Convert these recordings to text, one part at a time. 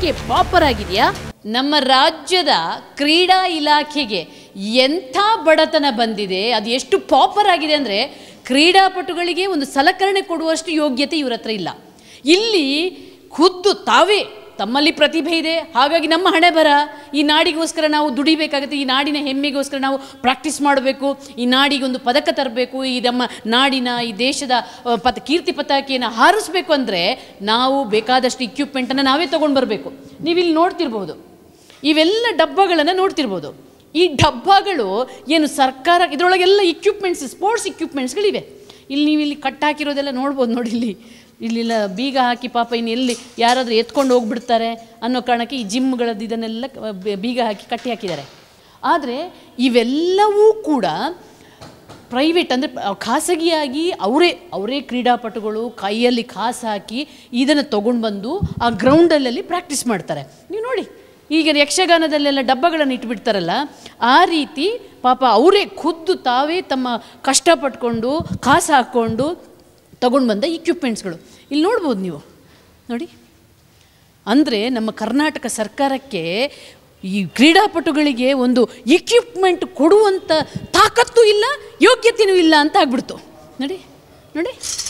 ಇಲಾಖೆ ಪಾಪರ್ ಆಗಿದೆಯಾ ನಮ್ಮ ರಾಜ್ಯದ ಕ್ರೀಡಾ ಇಲಾಖೆಗೆ ಎಂಥ ಬಡತನ ಬಂದಿದೆ ಅದು ಎಷ್ಟು ಪಾಪರ್ ಆಗಿದೆ ಅಂದರೆ ಕ್ರೀಡಾಪಟುಗಳಿಗೆ ಒಂದು ಸಲಕರಣೆ ಕೊಡುವಷ್ಟು ಯೋಗ್ಯತೆ ಇವ್ರ ಹತ್ರ ಇಲ್ಲ ಇಲ್ಲಿ ಖುದ್ದು ತಾವೇ ತಮ್ಮಲ್ಲಿ ಪ್ರತಿಭೆ ಇದೆ ಹಾಗಾಗಿ ನಮ್ಮ ಹಣೆ ಬರ ಈ ನಾಡಿಗೋಸ್ಕರ ನಾವು ದುಡಿಬೇಕಾಗುತ್ತೆ ಈ ನಾಡಿನ ಹೆಮ್ಮೆಗೋಸ್ಕರ ನಾವು ಪ್ರಾಕ್ಟೀಸ್ ಮಾಡಬೇಕು ಈ ನಾಡಿಗೊಂದು ಪದಕ ತರಬೇಕು ಈ ನಮ್ಮ ನಾಡಿನ ಈ ದೇಶದ ಆ, ಪತ ಕೀರ್ತಿ ಪತಾಕೆಯನ್ನು ಹಾರಿಸ್ಬೇಕು ಅಂದರೆ ನಾವು ಬೇಕಾದಷ್ಟು ಇಕ್ವಿಪ್ಮೆಂಟನ್ನು ನಾವೇ ತೊಗೊಂಡು ಬರಬೇಕು ನೀವು ಇಲ್ಲಿ ನೋಡ್ತಿರ್ಬೋದು ಇವೆಲ್ಲ ಡಬ್ಬಗಳನ್ನು ನೋಡ್ತಿರ್ಬೋದು ಈ ಡಬ್ಬಗಳು ಏನು ಸರ್ಕಾರ ಇದರೊಳಗೆಲ್ಲ ಇಕ್ವಿಪ್ಮೆಂಟ್ಸ್ ಸ್ಪೋರ್ಟ್ಸ್ ಇಕ್ವಿಪ್ಮೆಂಟ್ಸ್ಗಳಿವೆ ಇಲ್ಲಿ ನೀವು ಇಲ್ಲಿ ಕಟ್ ಹಾಕಿರೋದೆಲ್ಲ ನೋಡ್ಬೋದು ನೋಡಿ ಇಲ್ಲಿ ಇಲ್ಲೆಲ್ಲ ಬೀಗ ಹಾಕಿ ಪಾಪ ಇನ್ನು ಎಲ್ಲಿ ಯಾರಾದರೂ ಎತ್ಕೊಂಡು ಹೋಗ್ಬಿಡ್ತಾರೆ ಅನ್ನೋ ಕಾರಣಕ್ಕೆ ಈ ಜಿಮ್ಗಳದ್ದು ಇದನ್ನೆಲ್ಲ ಕ- ಬ- ಬೀಗ ಹಾಕಿ ಕಟ್ಟಿ ಹಾಕಿದ್ದಾರೆ ಆದರೆ ಇವೆಲ್ಲವೂ ಕೂಡ ಪ್ರೈವೇಟ್ ಅಂದರೆ ಖಾಸಗಿಯಾಗಿ ಅವರೇ ಅವರೇ ಕ್ರೀಡಾಪಟುಗಳು ಕೈಯಲ್ಲಿ ಕಾಸು ಹಾಕಿ ಇದನ್ನು ತೊಗೊಂಡು ಬಂದು ಆ ಗ್ರೌಂಡಲ್ಲಿ ಪ್ರಾಕ್ಟೀಸ್ ಮಾಡ್ತಾರೆ ನೀವು ನೋಡಿ ಈಗ ಯಕ್ಷಗಾನದಲ್ಲೆಲ್ಲ ಡಬ್ಬಗಳನ್ನು ಇಟ್ಬಿಡ್ತಾರಲ್ಲ ಆ ರೀತಿ ಪಾಪ ಅವರೇ ಖುದ್ದು ತಾವೇ ತಮ್ಮ ಕಷ್ಟಪಟ್ಕೊಂಡು ಕಾಸು ಹಾಕ್ಕೊಂಡು ತಗೊಂಡು ಬಂದ ಇಕ್ವಿಪ್ಮೆಂಟ್ಸ್ಗಳು ಇಲ್ಲಿ ನೋಡ್ಬೋದು ನೀವು ನೋಡಿ ಅಂದರೆ ನಮ್ಮ ಕರ್ನಾಟಕ ಸರ್ಕಾರಕ್ಕೆ ಈ ಕ್ರೀಡಾಪಟುಗಳಿಗೆ ಒಂದು ಇಕ್ವಿಪ್ಮೆಂಟ್ ಕೊಡುವಂಥ ತಾಕತ್ತು ಇಲ್ಲ ಯೋಗ್ಯತೆಯೂ ಇಲ್ಲ ಅಂತ ಆಗ್ಬಿಡ್ತು ನೋಡಿ ನೋಡಿ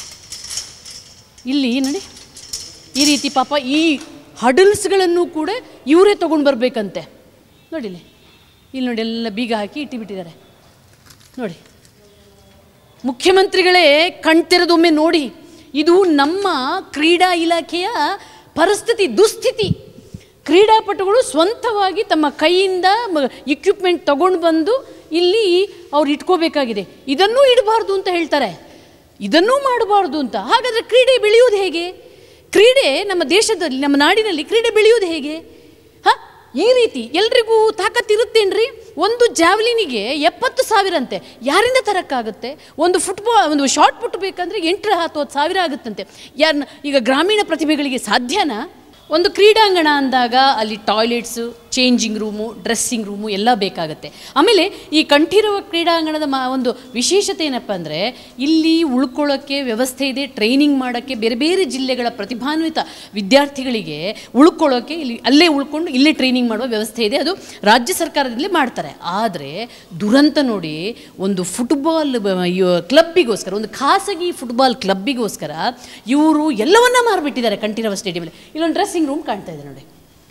ಇಲ್ಲಿ ನೋಡಿ ಈ ರೀತಿ ಪಾಪ ಈ ಹಡಲ್ಸ್ಗಳನ್ನು ಕೂಡ ಇವರೇ ತೊಗೊಂಡು ಬರಬೇಕಂತೆ ನೋಡಿಲಿ ಇಲ್ಲಿ ನೋಡಿ ಎಲ್ಲ ಬೀಗ ಹಾಕಿ ಇಟ್ಟಿಬಿಟ್ಟಿದ್ದಾರೆ ನೋಡಿ ಮುಖ್ಯಮಂತ್ರಿಗಳೇ ಕಣ್ತೆರೆದೊಮ್ಮೆ ನೋಡಿ ಇದು ನಮ್ಮ ಕ್ರೀಡಾ ಇಲಾಖೆಯ ಪರಿಸ್ಥಿತಿ ದುಸ್ಥಿತಿ ಕ್ರೀಡಾಪಟುಗಳು ಸ್ವಂತವಾಗಿ ತಮ್ಮ ಕೈಯಿಂದ ಇಕ್ವಿಪ್ಮೆಂಟ್ ತಗೊಂಡು ಬಂದು ಇಲ್ಲಿ ಅವ್ರು ಇಟ್ಕೋಬೇಕಾಗಿದೆ ಇದನ್ನೂ ಇಡಬಾರ್ದು ಅಂತ ಹೇಳ್ತಾರೆ ಇದನ್ನೂ ಮಾಡಬಾರ್ದು ಅಂತ ಹಾಗಾದರೆ ಕ್ರೀಡೆ ಬೆಳೆಯುವುದು ಹೇಗೆ ಕ್ರೀಡೆ ನಮ್ಮ ದೇಶದಲ್ಲಿ ನಮ್ಮ ನಾಡಿನಲ್ಲಿ ಕ್ರೀಡೆ ಬೆಳೆಯುವುದು ಹೇಗೆ ಹಾಂ ಈ ರೀತಿ ಎಲ್ರಿಗೂ ತಾಕತ್ತಿರುತ್ತೇನ್ರಿ ಒಂದು ಜಾವ್ಲಿನಿಗೆ ಎಪ್ಪತ್ತು ಸಾವಿರ ಅಂತೆ ಯಾರಿಂದ ತರಕ್ಕಾಗುತ್ತೆ ಒಂದು ಫುಟ್ಬಾಲ್ ಒಂದು ಶಾರ್ಟ್ ಪುಟ್ ಬೇಕಂದ್ರೆ ಎಂಟರ ಹತ್ತು ಸಾವಿರ ಆಗುತ್ತಂತೆ ಯಾರನ್ನ ಈಗ ಗ್ರಾಮೀಣ ಪ್ರತಿಭೆಗಳಿಗೆ ಸಾಧ್ಯನಾ ಒಂದು ಕ್ರೀಡಾಂಗಣ ಅಂದಾಗ ಅಲ್ಲಿ toilets changing room dressing room ಎಲ್ಲ ಬೇಕಾಗುತ್ತೆ ಆಮೇಲೆ ಈ ಕಂಠೀರವ ಕ್ರೀಡಾಂಗಣದ ಮ ಒಂದು ವಿಶೇಷತೆ ಏನಪ್ಪ ಅಂದರೆ ಇಲ್ಲಿ ಉಳ್ಕೊಳ್ಳೋಕ್ಕೆ ವ್ಯವಸ್ಥೆ ಇದೆ ಟ್ರೈನಿಂಗ್ ಮಾಡೋಕ್ಕೆ ಬೇರೆ ಬೇರೆ ಜಿಲ್ಲೆಗಳ ಪ್ರತಿಭಾನ್ವಿತ ವಿದ್ಯಾರ್ಥಿಗಳಿಗೆ ಉಳ್ಕೊಳ್ಳೋಕ್ಕೆ ಇಲ್ಲಿ ಅಲ್ಲೇ ಉಳ್ಕೊಂಡು ಇಲ್ಲೇ ಟ್ರೈನಿಂಗ್ ಮಾಡುವ ವ್ಯವಸ್ಥೆ ಇದೆ ಅದು ರಾಜ್ಯ ಸರ್ಕಾರದಲ್ಲಿ ಮಾಡ್ತಾರೆ ಆದರೆ ದುರಂತ ನೋಡಿ ಒಂದು ಫುಟ್ಬಾಲ್ ಕ್ಲಬ್ಬಿಗೋಸ್ಕರ ಒಂದು ಖಾಸಗಿ ಫುಟ್ಬಾಲ್ ಕ್ಲಬ್ಬಿಗೋಸ್ಕರ ಇವರು ಎಲ್ಲವನ್ನ ಮಾರಿಬಿಟ್ಟಿದ್ದಾರೆ ಕಂಠೀರವ ಸ್ಟೇಡಿಯಮಲ್ಲಿ ಇಲ್ಲೊಂದು ಡ್ರೆಸ್ಸಿಂಗ್ ರೂಮ್ ಕಾಣ್ತಾ ಇದೆ ನೋಡಿ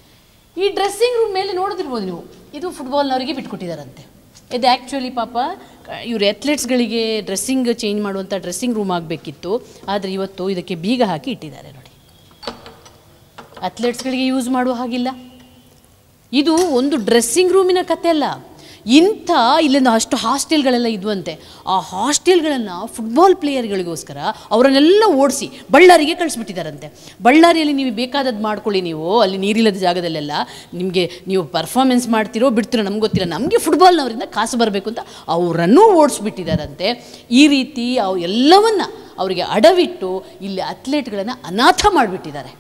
ಈ ಡ್ರೆಸ್ಸಿಂಗ್ ರೂಮ್ ಮೇಲೆ ನೋಡ್ತಿರ್ಬೋದು ನೀವು ಇದು ಫುಟ್ಬಾಲ್ನವರಿಗೆ ಬಿಟ್ಕೊಟ್ಟಿದ್ದಾರಂತೆ ಇದು ಆ್ಯಕ್ಚುಲಿ ಪಾಪ ಇವರು ಅಥ್ಲೆಟ್ಸ್ಗಳಿಗೆ ಡ್ರೆಸ್ಸಿಂಗ್ ಚೇಂಜ್ ಮಾಡುವಂಥ ಡ್ರೆಸ್ಸಿಂಗ್ ರೂಮ್ ಆಗಬೇಕಿತ್ತು ಆದರೆ ಇವತ್ತು ಇದಕ್ಕೆ ಬೀಗ ಹಾಕಿ ಇಟ್ಟಿದ್ದಾರೆ ನೋಡಿ ಅಥ್ಲೆಟ್ಸ್ಗಳಿಗೆ ಯೂಸ್ ಮಾಡುವ ಹಾಗಿಲ್ಲ ಇದು ಒಂದು ಡ್ರೆಸ್ಸಿಂಗ್ ರೂಮಿನ ಕತೆ ಅಲ್ಲ ಇಂಥ ಇಲ್ಲಿಂದ ಅಷ್ಟು ಹಾಸ್ಟೆಲ್ಗಳೆಲ್ಲ ಇದ್ವಂತೆ ಆ ಹಾಸ್ಟೆಲ್ಗಳನ್ನು ಫುಟ್ಬಾಲ್ ಪ್ಲೇಯರ್ಗಳಿಗೋಸ್ಕರ ಅವರನ್ನೆಲ್ಲ ಓಡಿಸಿ ಬಳ್ಳಾರಿಗೆ ಕಳಿಸ್ಬಿಟ್ಟಿದ್ದಾರಂತೆ ಬಳ್ಳಾರಿಯಲ್ಲಿ ನೀವು ಬೇಕಾದದ್ದು ಮಾಡ್ಕೊಳ್ಳಿ ನೀವು ಅಲ್ಲಿ ನೀರಿಲ್ಲದ ಜಾಗದಲ್ಲೆಲ್ಲ ನಿಮಗೆ ನೀವು ಪರ್ಫಾರ್ಮೆನ್ಸ್ ಮಾಡ್ತಿರೋ ಬಿಡ್ತಿರೋ ನಮ್ಗೆ ಗೊತ್ತಿಲ್ಲ ನಮಗೆ ಫುಟ್ಬಾಲ್ನವರಿಂದ ಕಾಸು ಬರಬೇಕು ಅಂತ ಅವರನ್ನೂ ಓಡಿಸ್ಬಿಟ್ಟಿದ್ದಾರಂತೆ ಈ ರೀತಿ ಅವು ಎಲ್ಲವನ್ನ ಅವರಿಗೆ ಅಡವಿಟ್ಟು ಇಲ್ಲಿ ಅಥ್ಲೆಟ್ಗಳನ್ನು ಅನಾಥ ಮಾಡಿಬಿಟ್ಟಿದ್ದಾರೆ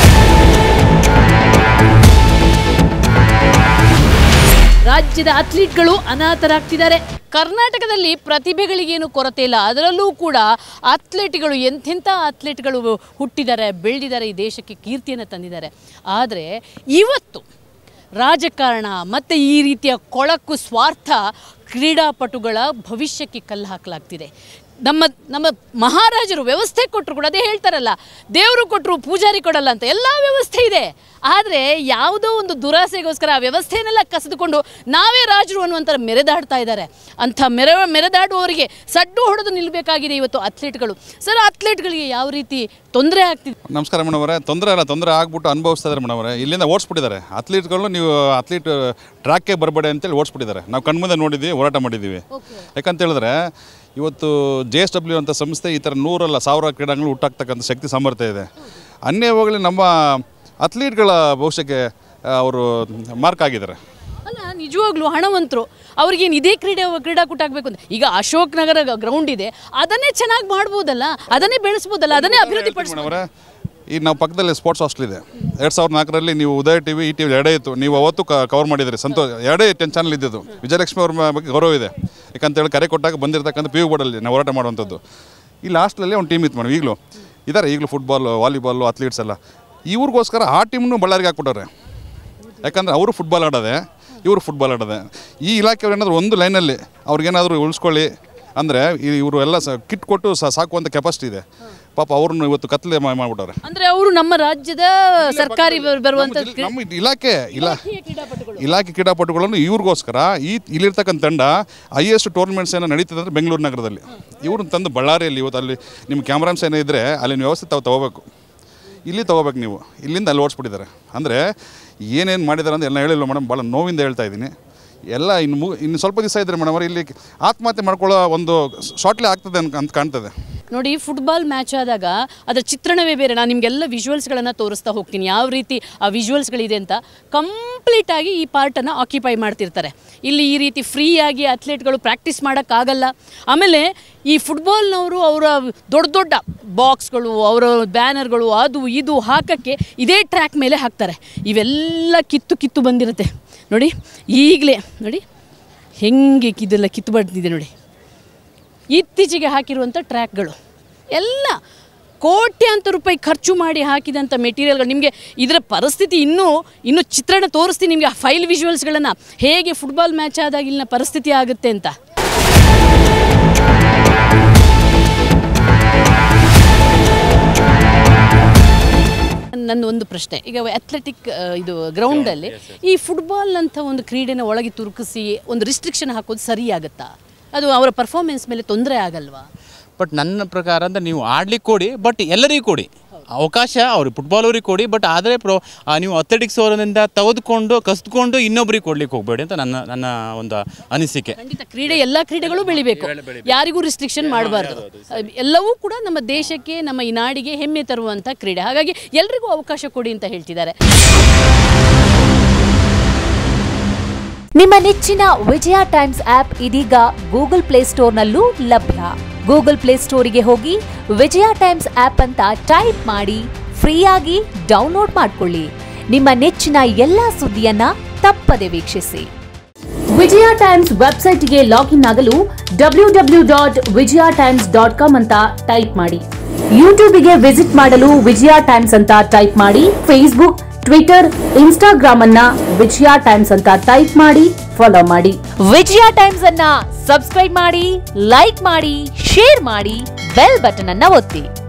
ರಾಜ್ಯದ ಅಥ್ಲೀಟ್ಗಳು ಅನಾಥರಾಗ್ತಿದ್ದಾರೆ ಕರ್ನಾಟಕದಲ್ಲಿ ಪ್ರತಿಭೆಗಳಿಗೇನು ಕೊರತೆ ಇಲ್ಲ ಅದರಲ್ಲೂ ಕೂಡ ಅಥ್ಲೆಟ್ಗಳು ಎಂಥೆಂಥ ಅಥ್ಲೆಟ್ಗಳು ಹುಟ್ಟಿದ್ದಾರೆ ಬೆಳೆದಿದ್ದಾರೆ ಈ ದೇಶಕ್ಕೆ ಕೀರ್ತಿಯನ್ನು ತಂದಿದ್ದಾರೆ ಆದರೆ ಇವತ್ತು ರಾಜಕಾರಣ ಮತ್ತು ಈ ರೀತಿಯ ಕೊಳಕು ಸ್ವಾರ್ಥ ಕ್ರೀಡಾಪಟುಗಳ ಭವಿಷ್ಯಕ್ಕೆ ಕಲ್ಲು ಹಾಕಲಾಗ್ತಿದೆ ನಮ್ಮ ನಮ್ಮ ಮಹಾರಾಜರು ವ್ಯವಸ್ಥೆ ಕೊಟ್ಟರು ಕೂಡ ಅದೇ ಹೇಳ್ತಾರಲ್ಲ ದೇವರು ಕೊಟ್ಟರು ಪೂಜಾರಿ ಕೊಡಲ್ಲ ಅಂತ ಎಲ್ಲ ವ್ಯವಸ್ಥೆ ಇದೆ ಆದರೆ ಯಾವುದೋ ಒಂದು ದುರಾಸೆಗೋಸ್ಕರ ಆ ವ್ಯವಸ್ಥೆಯನ್ನೆಲ್ಲ ಕಸಿದುಕೊಂಡು ನಾವೇ ರಾಜರು ಅನ್ನುವಂಥ ಮೆರೆದಾಡ್ತಾ ಇದ್ದಾರೆ ಅಂಥ ಮೆರೆ ಮೆರೆದಾಡುವವರಿಗೆ ಸಡ್ಡು ಹೊಡೆದು ನಿಲ್ಲಬೇಕಾಗಿದೆ ಇವತ್ತು ಅಥ್ಲೀಟ್ಗಳು ಸರ್ ಅಥ್ಲೀಟ್ಗಳಿಗೆ ಯಾವ ರೀತಿ ತೊಂದರೆ ಆಗ್ತಿದೆ ನಮಸ್ಕಾರ ಮೇಡಮ್ ಅವರೇ ತೊಂದರೆ ಅಲ್ಲ ತೊಂದರೆ ಆಗ್ಬಿಟ್ಟು ಅನುಭವಿಸ್ತಾ ಇದ್ದಾರೆ ಮೇಡಮ್ ಅವರೇ ಇಲ್ಲಿಂದ ಓಡಿಸ್ಬಿಟ್ಟಿದ್ದಾರೆ ಅಥ್ಲೀಟ್ಗಳು ನೀವು ಅಥ್ಲೀಟ್ ಟ್ರ್ಯಾಕ್ಗೆ ಬರಬೇಡಿ ಅಂತೇಳಿ ಓಡಿಸ್ಬಿಟ್ಟಿದ್ದಾರೆ ನಾವು ಕಣ್ಮುಂದೆ ನೋಡಿದ್ದೀವಿ ಹೋರಾಟ ಮಾಡಿದ್ದೀವಿ ಯಾಕಂತ ಹೇಳಿದ್ರೆ ಇವತ್ತು ಜೆ ಎಸ್ ಡಬ್ಲ್ಯೂ ಅಂತ ಸಂಸ್ಥೆ ಈ ಥರ ನೂರಲ್ಲ ಸಾವಿರ ಕ್ರೀಡಾಂಗಗಳು ಹುಟ್ಟಾಕ್ತಕ್ಕಂಥ ಶಕ್ತಿ ಸಾಮರ್ಥ್ಯ ಇದೆ ಅನ್ಯವಾಗಲಿ ನಮ್ಮ ಅಥ್ಲೀಟ್ಗಳ ಭವಿಷ್ಯಕ್ಕೆ ಅವರು ಮಾರ್ಕ್ ಆಗಿದ್ದಾರೆ ಅಲ್ಲ ನಿಜವಾಗ್ಲೂ ಹಣವಂತರು ಅವ್ರಿಗೇನು ಇದೇ ಕ್ರೀಡೆ ಕ್ರೀಡಾಕೂಟ ಆಗಬೇಕು ಅಂತ ಈಗ ಅಶೋಕ್ ನಗರ ಗ್ರೌಂಡ್ ಇದೆ ಅದನ್ನೇ ಚೆನ್ನಾಗಿ ಮಾಡ್ಬೋದಲ್ಲ ಅದನ್ನೇ ಬೆಳೆಸ್ಬೋದಲ್ಲ ಅದನ್ನೇ ಅಭಿವೃದ್ಧಿ ಪಡಿಸ್ಬೋದು ಮೇಡಮ್ ಅವರೇ ಈಗ ನಾವು ಪಕ್ಕದಲ್ಲಿ ಸ್ಪೋರ್ಟ್ಸ್ ಹಾಸ್ಟೆಲ್ ಇದೆ ಎರಡು ಸಾವಿರದ ನಾಲ್ಕರಲ್ಲಿ ನೀವು Udaya T V E T V ಎರಡೇ ಇತ್ತು ನೀವು ಅವತ್ತು ಕವರ್ ಮಾಡಿದ್ರಿ ಸಂತೋಷ ಎರಡೇ ಟೆನ್ ಚಾನಲ್ ಇದ್ದಿದ್ದು ವಿಜಯಲಕ್ಷ್ಮಿ ಅವ್ರ ಮ- ಬಗ್ಗೆ ಗೌರವ ಇದೆ ಯಾಕಂತೇಳಿ ಕರೆ ಕೊಟ್ಟಾಗ ಬಂದಿರತಕ್ಕಂಥ ಪಿ ಯು ಬೋರ್ಡಲ್ಲಿ ನಾವು ಹೋರಾಟ ಮಾಡುವಂಥದ್ದು ಈ ಲಾಸ್ಟಲ್ಲಿ ಒಂದು ಟೀಮ್ ಇತ್ತು ಮೇಡಮ್ ಈಗಲೂ ಇದ್ದಾರೆ ಈಗಲೂ ಫುಟ್ಬಾಲ್ ವಾಲಿಬಾಲು ಅಥ್ಲೀಟ್ಸ್ ಎಲ್ಲ ಇವ್ರಿಗೋಸ್ಕರ ಆ ಟೀಮ್ನು ಬಳ್ಳಾರಿಗೆ ಹಾಕ್ಬಿಟ್ಟವ್ರೆ ಯಾಕಂದರೆ ಅವರು ಫುಟ್ಬಾಲ್ ಆಡೋದೆ ಇವರು ಫುಟ್ಬಾಲ್ ಆಡೋದೆ ಈ ಇಲಾಖೆಯವ್ರು ಏನಾದರೂ ಒಂದು ಲೈನಲ್ಲಿ ಅವ್ರಿಗೇನಾದರೂ ಉಳಿಸ್ಕೊಳ್ಳಿ ಅಂದರೆ ಇವರು ಎಲ್ಲ ಸ ಕಿಟ್ ಕೊಟ್ಟು ಸ ಸಾಕುವಂಥ ಕೆಪಾಸಿಟಿ ಇದೆ ಪಾಪ ಅವ್ರನ್ನ ಇವತ್ತು ಕತ್ಲೆ ಮಾ- ಮಾಡ್ಬಿಟ್ಟವ್ರೆ ಅಂದ್ರೆ ಅವರು ನಮ್ಮ ರಾಜ್ಯದ ಸರ್ಕಾರಿ ಬರ್- ಬರುವಂತ ನಮ್ಮ ಜಿಲ್ಲೆ- ನಮ್ಮ ಇಲಾಖೆ ಇಲಾ ಇಲಾಖೆ ಕ್ರೀಡಾಪಟುಗಳನ್ನು ಇವ್ರಿಗೋಸ್ಕರ ಈ ಇಲ್ಲಿರ್ತಕ್ಕಂಥ ತಂಡ ಹೈಯೆಸ್ಟ್ ಟೂರ್ನಮೆಂಟ್ಸ್ ಏನೋ ನಡೀತದೆ ಅಂದರೆ ಬೆಂಗಳೂರು ನಗರದಲ್ಲಿ ಇವ್ರನ್ನ ತಂದು ಬಳ್ಳಾರಿಯಲ್ಲಿ ಇವತ್ತು ಅಲ್ಲಿ ನಿಮ್ಮ ಕ್ಯಾಮ್ರಾಮ್ಸ್ ಏನೋ ಇದ್ದರೆ ಅಲ್ಲಿ ವ್ಯವಸ್ಥೆ ತಾವು ತೊಗೋಬೇಕು ಇಲ್ಲಿ ತೊಗೋಬೇಕು ನೀವು ಇಲ್ಲಿಂದ ಅಲ್ಲಿ ಓಡಿಸ್ಬಿಟ್ಟಿದ್ದಾರೆ ಅಂದರೆ ಏನೇನು ಮಾಡಿದ್ದಾರೆ ಅಂತ ಎಲ್ಲ ಹೇಳಿಲ್ಲ ಮೇಡಮ್ ಭಾಳ ನೋವಿಂದ ಹೇಳ್ತಾ ಇದ್ದೀನಿ ಎಲ್ಲ ಇನ್ನು ಮು ಇನ್ನು ಸ್ವಲ್ಪ ದಿವಸ ಇದ್ದರೆ ಮೇಡಮ್ ಅವ್ರು ಇಲ್ಲಿ ಆತ್ಮಹತ್ಯೆ ಮಾಡ್ಕೊಳ್ಳೋ ಒಂದು ಶಾರ್ಟ್ಲಿ ಆಗ್ತದೆ ಅನ್ಕ- ಅಂತ ಕಾಣ್ತದೆ ನೋಡಿ ಫುಟ್ಬಾಲ್ ಮ್ಯಾಚ್ ಆದಾಗ ಅದರ ಚಿತ್ರಣವೇ ಬೇರೆ ನಾನು ನಿಮಗೆಲ್ಲ ವಿಜುವಲ್ಸ್ಗಳನ್ನು ತೋರಿಸ್ತಾ ಹೋಗ್ತೀನಿ ಯಾವ ರೀತಿ ಆ ವಿಜುವಲ್ಸ್ಗಳಿದೆ ಅಂತ ಕಂಪ್ಲೀಟಾಗಿ ಈ ಪಾರ್ಟನ್ನು ಆಕ್ಯುಪೈ ಮಾಡ್ತಿರ್ತಾರೆ ಇಲ್ಲಿ ಈ ರೀತಿ ಫ್ರೀಯಾಗಿ ಅಥ್ಲೆಟ್ಗಳು ಪ್ರಾಕ್ಟೀಸ್ ಮಾಡೋಕ್ಕಾಗಲ್ಲ ಆಮೇಲೆ ಈ ಫುಟ್ಬಾಲ್ನವರು ಅವರ ದೊಡ್ಡ ದೊಡ್ಡ ಬಾಕ್ಸ್ಗಳು ಅವರ ಬ್ಯಾನರ್ಗಳು ಅದು ಇದು ಹಾಕೋಕ್ಕೆ ಇದೇ ಟ್ರ್ಯಾಕ್ ಮೇಲೆ ಹಾಕ್ತಾರೆ ಇವೆಲ್ಲ ಕಿತ್ತು ಕಿತ್ತು ಬಂದಿರುತ್ತೆ ನೋಡಿ ಈಗಲೇ ನೋಡಿ ಹೆಂಗೆ ಇದೆಲ್ಲ ಕಿತ್ತು ಬಂದಿದೆ ನೋಡಿ ಇತ್ತೀಚೆಗೆ ಹಾಕಿರುವಂಥ ಟ್ರ್ಯಾಕ್ಗಳು ಎಲ್ಲ ಕೋಟ್ಯಾಂತರ ರೂಪಾಯಿ ಖರ್ಚು ಮಾಡಿ ಹಾಕಿದಂಥ ಮೆಟೀರಿಯಲ್ಗಳು ನಿಮಗೆ ಇದರ ಪರಿಸ್ಥಿತಿ ಇನ್ನೂ ಇನ್ನೂ ಚಿತ್ರಣ ತೋರಿಸ್ತೀನಿ ನಿಮಗೆ ಆ ಫೈಲ್ ವಿಜುವಲ್ಸ್ಗಳನ್ನು ಹೇಗೆ ಫುಟ್ಬಾಲ್ ಮ್ಯಾಚ್ ಆದಾಗ ಇಲ್ಲಿನ ಪರಿಸ್ಥಿತಿ ಆಗುತ್ತೆ ಅಂತ ನನ್ನ ಒಂದು ಪ್ರಶ್ನೆ ಈಗ ಅಥ್ಲೆಟಿಕ್ ಇದು ಗ್ರೌಂಡಲ್ಲಿ ಈ ಫುಟ್ಬಾಲ್ ಅಂತ ಒಂದು ಕ್ರೀಡೆನ ಒಳಗೆ ತುರುಕಿಸಿ ಒಂದು ರಿಸ್ಟ್ರಿಕ್ಷನ್ ಹಾಕೋದು ಸರಿಯಾಗುತ್ತಾ ಅದು ಅವರ ಪರ್ಫಾರ್ಮೆನ್ಸ್ ಮೇಲೆ ತೊಂದರೆ ಆಗಲ್ವಾ ಬಟ್ ನನ್ನ ಪ್ರಕಾರ ಅಂದರೆ ನೀವು ಆಡ್ಲಿಕ್ಕೆ ಕೊಡಿ ಬಟ್ ಎಲ್ಲರಿಗೂ ಕೊಡಿ ಅವಕಾಶ ಅವ್ರಿಗೆ ಫುಟ್ಬಾಲ್ ಅವ್ರಿಗೆ ಕೊಡಿ ಬಟ್ ಆದರೆ ಪ್ರೋ ಆ, ನೀವು ಅಥ್ಲೆಟಿಕ್ಸ್ ಅವರಿಂದ ತೆಗೆದುಕೊಂಡು ಕಸ್ದುಕೊಂಡು ಇನ್ನೊಬ್ರಿಗೆ ಕೊಡ್ಲಿಕ್ಕೆ ಹೋಗಬೇಡಿ ಅಂತ ನನ್ನ ನನ್ನ ಒಂದು ಅನಿಸಿಕೆ ಖಂಡಿತ ಕ್ರೀಡೆ ಎಲ್ಲ ಕ್ರೀಡೆಗಳು ಬೆಳಿಬೇಕು ಯಾರಿಗೂ ರಿಸ್ಟ್ರಿಕ್ಷನ್ ಮಾಡಬಾರ್ದು ಎಲ್ಲವೂ ಕೂಡ ನಮ್ಮ ದೇಶಕ್ಕೆ ನಮ್ಮ ಈ ನಾಡಿಗೆ ಹೆಮ್ಮೆ ತರುವಂಥ ಕ್ರೀಡೆ ಹಾಗಾಗಿ ಎಲ್ರಿಗೂ ಅವಕಾಶ ಕೊಡಿ ಅಂತ ಹೇಳ್ತಿದ್ದಾರೆ ನಿಮ್ಮ ನೆಚ್ಚಿನ ವಿಜಯ ಟೈಮ್ಸ್ ಆಪ್ ಇದೀಗ ಗೂಗಲ್ ಪ್ಲೇಸ್ಟೋರ್ನಲ್ಲೂ ಲಭ್ಯ ಗೂಗಲ್ ಪ್ಲೇಸ್ಟೋರಿಗೆ ಹೋಗಿ ವಿಜಯ ಟೈಮ್ಸ್ ಆಪ್ ಅಂತ ಟೈಪ್ ಮಾಡಿ ಫ್ರೀಯಾಗಿ ಡೌನ್ಲೋಡ್ ಮಾಡಿಕೊಳ್ಳಿ ನಿಮ್ಮ ನೆಚ್ಚಿನ ಎಲ್ಲಾ ಸುದ್ದಿಯನ್ನ ತಪ್ಪದೆ ವೀಕ್ಷಿಸಿ ವಿಜಯ ಟೈಮ್ಸ್ ವೆಬ್ಸೈಟ್ಗೆ ಲಾಗಿನ್ ಆಗಲು W W dot Vijaya Times dot com ಅಂತ ಟೈಪ್ ಮಾಡಿ ಯೂಟ್ಯೂಬ್ಗೆ ವಿಸಿಟ್ ಮಾಡಲು ವಿಜಯ ಟೈಮ್ಸ್ ಅಂತ ಟೈಪ್ ಮಾಡಿ ಫೇಸ್ಬುಕ್ ಟ್ವಿಟರ್ ಇನ್ಸ್ಟಾಗ್ರಾಮ್ ಅನ್ನ ವಿಜಯ ಟೈಮ್ಸ್ ಅಂತ ಟೈಪ್ ಮಾಡಿ ಫಾಲೋ ಮಾಡಿ ವಿಜಯ ಟೈಮ್ಸ್ ಅನ್ನ ಸಬ್ಸ್ಕ್ರೈಬ್ ಮಾಡಿ ಲೈಕ್ ಮಾಡಿ ಶೇರ್ ಮಾಡಿ ಬೆಲ್ ಬಟನ್ ಅನ್ನ ಒತ್ತಿ